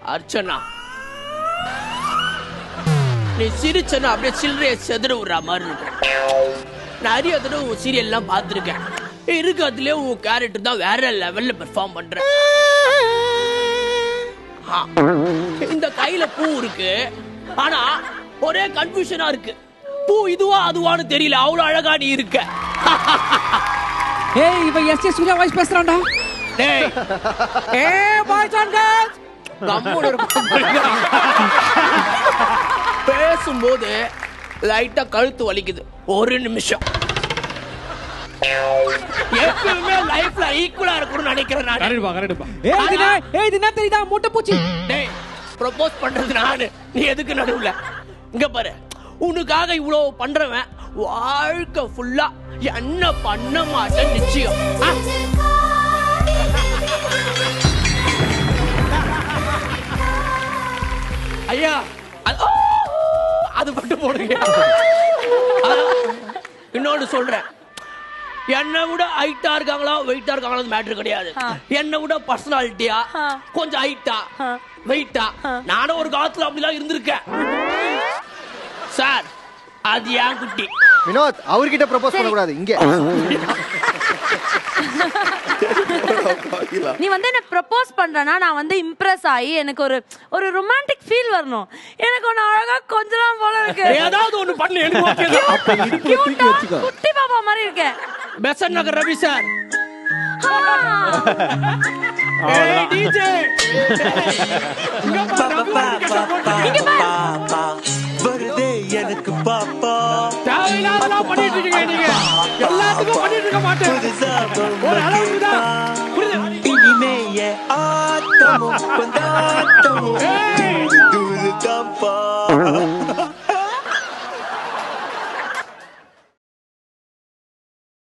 அர்ச்சனா நீ சிரிச்சனா அப்படியே சில்லறைய செதற விடுற மாதிரி இருக்கு நிறைய தடவை உன் சீரியல்லாம் பார்த்துருக்கேன் இருக்கிறதுலே உன் கேரக்டர் தான் வேற லெவல்ல பெர்ஃபார்ம் பண்ற ஆ. இந்த கையில பூ இருக்கு ஆனா ஒரே கன்ஃபியூஷனா இருக்கு பூ இதுவா அதுவான்னு தெரியல அவ்வளவு அழகா நீ இருக்க ஏய் இவன் எஸ் எஸ் சூர்யா வாய்ஸ் பேசுறான்டா டேய் ஏ பாய்ஸ் அண்ட் கேர்ள்ஸ் கம்முனு இருப்பா. பேசும்போது லைட்டா கழுத்து வலிக்குது ஒரு நிமிஷம் எப்பவுமே லைஃப்ல ஈக்குவலா இருக்கணும்னு நினைக்கிறேன் நான் கரெக்டுப்பா கரெக்டுப்பா ஏய் இது என்ன ஏய் இது என்ன தெரியுதா மூட்டை பூச்சி டேய் ப்ரொபோஸ் பண்றது நானு நீ எதுக்கு நடுவுல இங்க பாரு உனக்காக இவ்வளவு பண்றவன் வாழ்க்கை ஃபுல்லா என்ன பண்ண மாட்டேன் நிச்சயம் ஆ? ஐயா அது- ஓ! அது மட்டும் போடுங்க இன்னொன்னு சொல்றேன் என்னை விட ஹைட்டா இருக்காங்களா வெயிட்டா இருக்காங்களா மேட்ரு கிடையாது என்னை விட பர்சனாலிட்டியா கொஞ்சம் ஹைட்டா வெயிட்டா நானும் ஒரு காலத்துல அப்படிலாம் இருந்திருக்கேன் சார் அது ஏன் குட்டி வினோத் அவர்கிட்ட ப்ரப்போஸ் பண்ணக்கூடாது இங்க நீ வந்து என்ன ப்ரப்போஸ் பண்றனா நான் வந்து இம்ப்ரெஸ் ஆகி எனக்கு ஒரு ஒரு ரொமான்டிக் ஃபீல் வரணும் எனக்கு ஒன்னு அழகா கொஞ்சம் போல இருக்கு ஏதாவது ஒண்ணு பண்ணு எனக்கு ஓகே தான் Cute-ஆ, குட்டி பாப்பா மாதிரி இருக்கேன் பெசன் நகர் ரவி சார் ஏய் டிஜே வருதே எனக்கு பாப்பா தேவையில்லாதெல்லாம் பண்ணிட்டு இருக்கீங்க நீங்க எல்லாத்துக்கும் பண்ணிட்டு இருக்க மாட்டேன் புதுசா ஒரு அளவுக்கு தான் இனிமே என் ஆட்டமும் கொண்டாட்டமும்